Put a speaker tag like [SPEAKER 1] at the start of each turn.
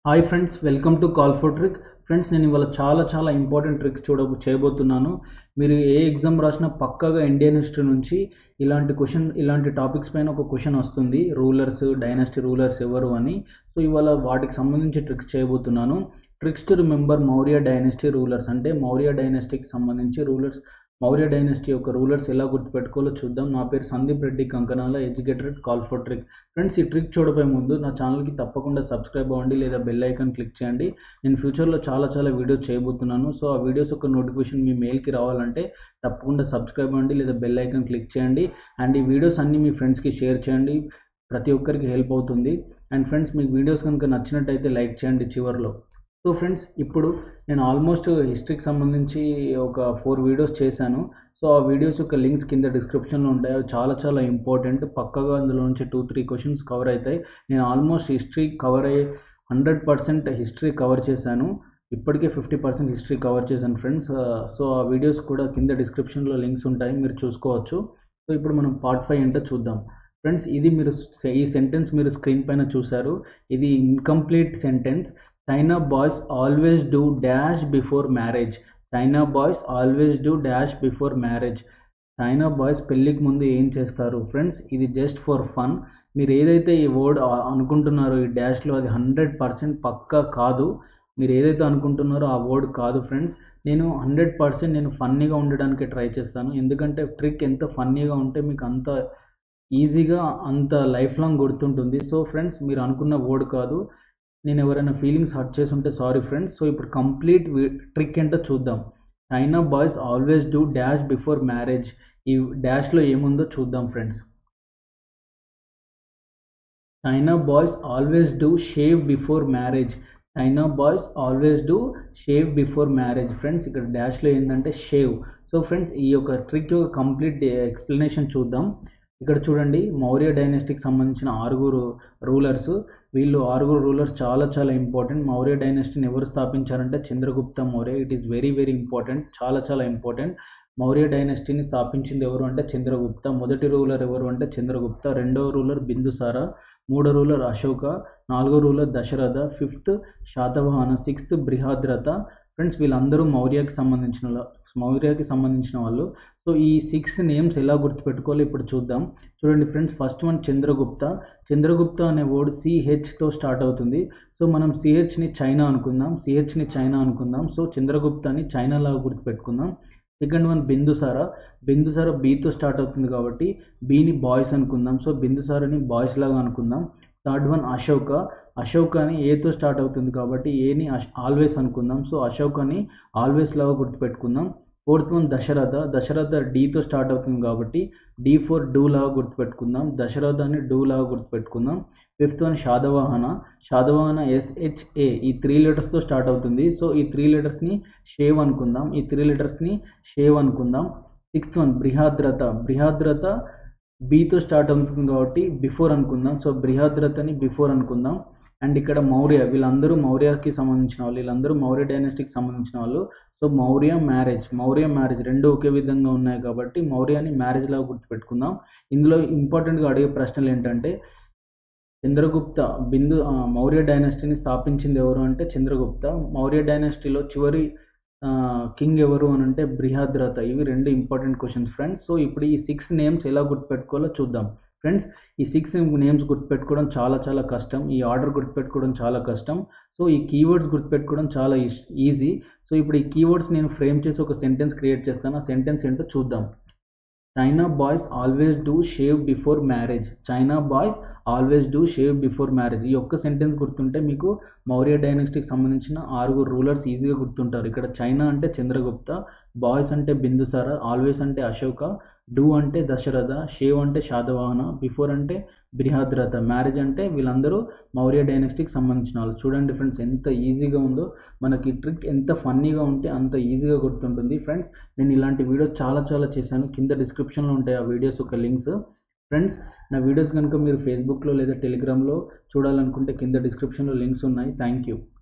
[SPEAKER 1] hi friends welcome to call for trick friends నేను ఇవాళ చాలా చాలా ఇంపార్టెంట్ ట్రిక్స్ చూడ చేయబోతున్నాను మీరు ఏ ఎగ్జామ్ రాసినా పక్కాగా ఇండియన్ హిస్టరీ నుంచి ఇలాంటి క్వశ్చన్ ఇలాంటి టాపిక్స్ పైన ఒక క్వశ్చన్ వస్తుంది రూలర్స్ డైనాసిటీ రూలర్స్ ఎవరు అని సో ఇవాళ వాటికి సంబంధించి ట్రిక్స్ చేయబోతున్నాను tricks to remember Maurya dynasty rulers అంటే మౌర్య డైనాసిటీకి సంబంధించి రూలర్స్ మౌర్య డైనాసిటీ యొక్క రూలర్స్ ఎలా గుర్తుపెట్టుకోవాలో చూద్దాం నా పేరు Sandeep Reddy Kankanala educated call for trick friends ఈ ట్రిక్ చూడబోయే ముందు నా ఛానల్కి తప్పకుండా సబ్స్క్రైబ్ అవ్వండి లేదా బెల్ ఐకాన్ క్లిక్ చేయండి నేను ఫ్యూచర్లో చాలా చాలా వీడియోస్ చేయబోతున్నాను సో ఆ వీడియోస్ యొక్క నోటిఫికేషన్ మీ మెయిల్కి రావాలంటే తప్పకుండా సబ్స్క్రైబ్ అవ్వండి లేదా బెల్ ఐకాన్ క్లిక్ చేయండి అండ్ ఈ వీడియోస్ అన్నీ మీ ఫ్రెండ్స్కి షేర్ చేయండి ప్రతి ఒక్కరికి హెల్ప్ అవుతుంది అండ్ ఫ్రెండ్స్ మీకు వీడియోస్ కనుక నచ్చినట్టయితే లైక్ చేయండి చివరిలో సో ఫ్రెండ్స్ ఇప్పుడు నేను ఆల్మోస్ట్ హిస్టరీకి సంబంధించి ఒక ఫోర్ వీడియోస్ చేశాను సో ఆ వీడియోస్ యొక్క లింక్స్ కింద డిస్క్రిప్షన్లో ఉంటాయి అవి చాలా చాలా ఇంపార్టెంట్ పక్కగా అందులో నుంచి టూ త్రీ క్వశ్చన్స్ కవర్ అవుతాయి నేను ఆల్మోస్ట్ హిస్టరీ కవర్ అయ్యే హండ్రెడ్ పర్సెంట్ హిస్టరీ కవర్ చేశాను ఇప్పటికే ఫిఫ్టీ పర్సెంట్ హిస్టరీ కవర్ చేశాను ఫ్రెండ్స్ సో ఆ వీడియోస్ కూడా కింద డిస్క్రిప్షన్లో లింక్స్ ఉంటాయి మీరు చూసుకోవచ్చు సో ఇప్పుడు మనం పార్ట్ ఫైవ్ ఏంటో చూద్దాం ఫ్రెండ్స్ ఇది మీరు ఈ సెంటెన్స్ మీరు స్క్రీన్ పైన చూసారు ఇది incomplete sentence China boys always do dash before marriage China boys always do dash before marriage China boys పెళ్ళికి ముందు ఏం చేస్తారు ఫ్రెండ్స్ ఇది జస్ట్ ఫర్ ఫన్ మీరు ఏదైతే ఈ వర్డ్ అనుకుంటున్నారో ఈ డాష్లో అది హండ్రెడ్ పర్సెంట్ పక్కా కాదు మీరు ఏదైతే అనుకుంటున్నారో ఆ వర్డ్ కాదు ఫ్రెండ్స్ నేను హండ్రెడ్ పర్సెంట్ నేను ఫన్నీగా ఉండడానికి ట్రై చేస్తాను ఎందుకంటే ట్రిక్ ఎంత ఫన్నీగా ఉంటే మీకు అంత ఈజీగా అంత లైఫ్ లాంగ్ గుర్తుంటుంది సో ఫ్రెండ్స్ మీరు అనుకున్న వర్డ్ కాదు నేను ఎవరైనా ఫీలింగ్స్ హర్ట్ చేసి ఉంటే సారీ ఫ్రెండ్స్ సో ఇప్పుడు కంప్లీట్ ట్రిక్ ఏంటో చూద్దాం China boys always do dash before marriage ఈ డాష్లో ఏముందో చూద్దాం friends China boys always do shave before marriage China boys always do shave before marriage friends ఇక్కడ డాష్లో ఏంటంటే షేవ్ సో ఫ్రెండ్స్ ఈ యొక్క ట్రిక్ యొక్క కంప్లీట్ ఎక్స్ప్లెనేషన్ చూద్దాం ఇక్కడ చూడండి మౌర్య డైనాసిటీకి సంబంధించిన ఆరుగురు రూలర్స్ వీళ్ళు ఆరుగురు రూలర్స్ చాలా చాలా ఇంపార్టెంట్ మౌర్య డైనాసిటీని ఎవరు స్థాపించారంటే Chandragupta Maurya it is very very important చాలా చాలా ఇంపార్టెంట్ మౌర్య డైనాసిటీని స్థాపించింది ఎవరు అంటే చంద్రగుప్త మొదటి రూలర్ ఎవరు అంటే చంద్రగుప్త రెండవ రూలర్ బిందుసార మూడో రూలర్ అశోక నాలుగో ruler Dasharatha fifth Satavahana sixth Brihadratha friends వీళ్ళందరూ మౌర్యకి సంబంధించిన మౌర్యకి సంబంధించిన వాళ్ళు సో ఈ సిక్స్ నేమ్స్ ఎలా గుర్తుపెట్టుకోవాలి ఇప్పుడు చూద్దాం చూడండి friends first one Chandragupta Chandragupta అనే వర్డ్ సిహెచ్తో స్టార్ట్ అవుతుంది సో మనం సిహెచ్ని చైనా అనుకుందాం సిహెచ్ని చైనా అనుకుందాం సో చంద్రగుప్తని చైనా లాగా గుర్తుపెట్టుకుందాం సెకండ్ వన్ బిందుసార బిందుసార బీతో స్టార్ట్ అవుతుంది కాబట్టి బీని బాయ్స్ అనుకుందాం సో బిందుసారని బాయ్స్ లాగా అనుకుందాం థర్డ్ వన్ అశోక అశోక్ అని ఏతో స్టార్ట్ అవుతుంది కాబట్టి ఏని ఆల్వేస్ అనుకుందాం సో అశోక్ అని ఆల్వేస్ లాగా గుర్తుపెట్టుకుందాం ఫోర్త్ వన్ దశరథ దశరథ డీతో స్టార్ట్ అవుతుంది కాబట్టి డి ఫోర్ డూ లాగా గుర్తుపెట్టుకుందాం దశరథ అని డూ లాగా గుర్తుపెట్టుకుందాం fifth one Satavahana Satavahana S H A ఈ త్రీ లెటర్స్తో స్టార్ట్ అవుతుంది సో ఈ త్రీ లెటర్స్ని షేవ్ అనుకుందాం ఈ త్రీ లెటర్స్ని షేవ్ అనుకుందాం సిక్స్త్ వన్ బృహాద్రత బృహాద్రత బీతో స్టార్ట్ అవుతుంది కాబట్టి బిఫోర్ అనుకుందాం సో బృహాద్రతని బిఫోర్ అనుకుందాం అండ్ ఇక్కడ మౌర్య వీళ్ళందరూ మౌర్యకి సంబంధించిన వాళ్ళు వీళ్ళందరూ మౌర్య డైనాసిటీకి సంబంధించిన వాళ్ళు so Maurya marriage Maurya marriage రెండు ఒకే విధంగా ఉన్నాయి కాబట్టి మౌర్యాని మ్యారేజ్ లాగా గుర్తుపెట్టుకుందాం ఇందులో ఇంపార్టెంట్గా అడిగే ప్రశ్నలు ఏంటంటే చంద్రగుప్త బిందు మౌర్య డైనాసిటీని స్థాపించింది ఎవరు అంటే చంద్రగుప్త మౌర్య డైనాసిటీలో చివరి కింగ్ ఎవరు అని అంటే బృహాద్రత ఇవి రెండు ఇంపార్టెంట్ క్వశ్చన్స్ ఫ్రెండ్స్ సో ఇప్పుడు ఈ సిక్స్ నేమ్స్ ఎలా గుర్తుపెట్టుకోవాలో చూద్దాం ఫ్రెండ్స్ ఈ సిక్స్ నేమ్స్ గుర్తుపెట్టుకోవడం చాలా చాలా కష్టం ఈ ఆర్డర్ గుర్తుపెట్టుకోవడం చాలా కష్టం సో ఈ కీవర్డ్స్ గుర్తుపెట్టుకోవడం చాలా ఈజీ సో ఇప్పుడు ఈ కీవర్డ్స్ నేను ఫ్రేమ్ చేసి ఒక సెంటెన్స్ క్రియేట్ చేస్తాను ఆ సెంటెన్స్ ఏంటో చూద్దాం China boys always do shave before marriage China boys always do shave before marriage ఈ ఒక్క సెంటెన్స్ గుర్తుంటే మీకు మౌర్య డైనాసిటీకి సంబంధించిన ఆరుగురు రూలర్స్ ఈజీగా గుర్తుంటారు ఇక్కడ చైనా అంటే చంద్రగుప్త బాయ్స్ అంటే బిందుసార ఆల్వేస్ అంటే అశోక డూ అంటే దశరథ షేవ్ అంటే శాతవాహన బిఫోర్ అంటే బృహాద్రత మ్యారేజ్ అంటే వీళ్ళందరూ మౌర్య డైనాసిటీకి సంబంధించిన వాళ్ళు చూడండి ఫ్రెండ్స్ ఎంత ఈజీగా ఉందో మనకి ట్రిక్ ఎంత ఫన్నీగా ఉంటే అంత ఈజీగా గుర్తుంటుంది ఫ్రెండ్స్ నేను ఇలాంటి వీడియోస్ చాలా చాలా చేశాను కింద డిస్క్రిప్షన్లో ఉంటాయి ఆ వీడియోస్ యొక్క లింక్స్ ఫ్రెండ్స్ నా వీడియోస్ కనుక మీరు ఫేస్బుక్లో లేదా టెలిగ్రామ్లో చూడాలనుకుంటే కింద డిస్క్రిప్షన్లో లింక్స్ ఉన్నాయి థ్యాంక్ యూ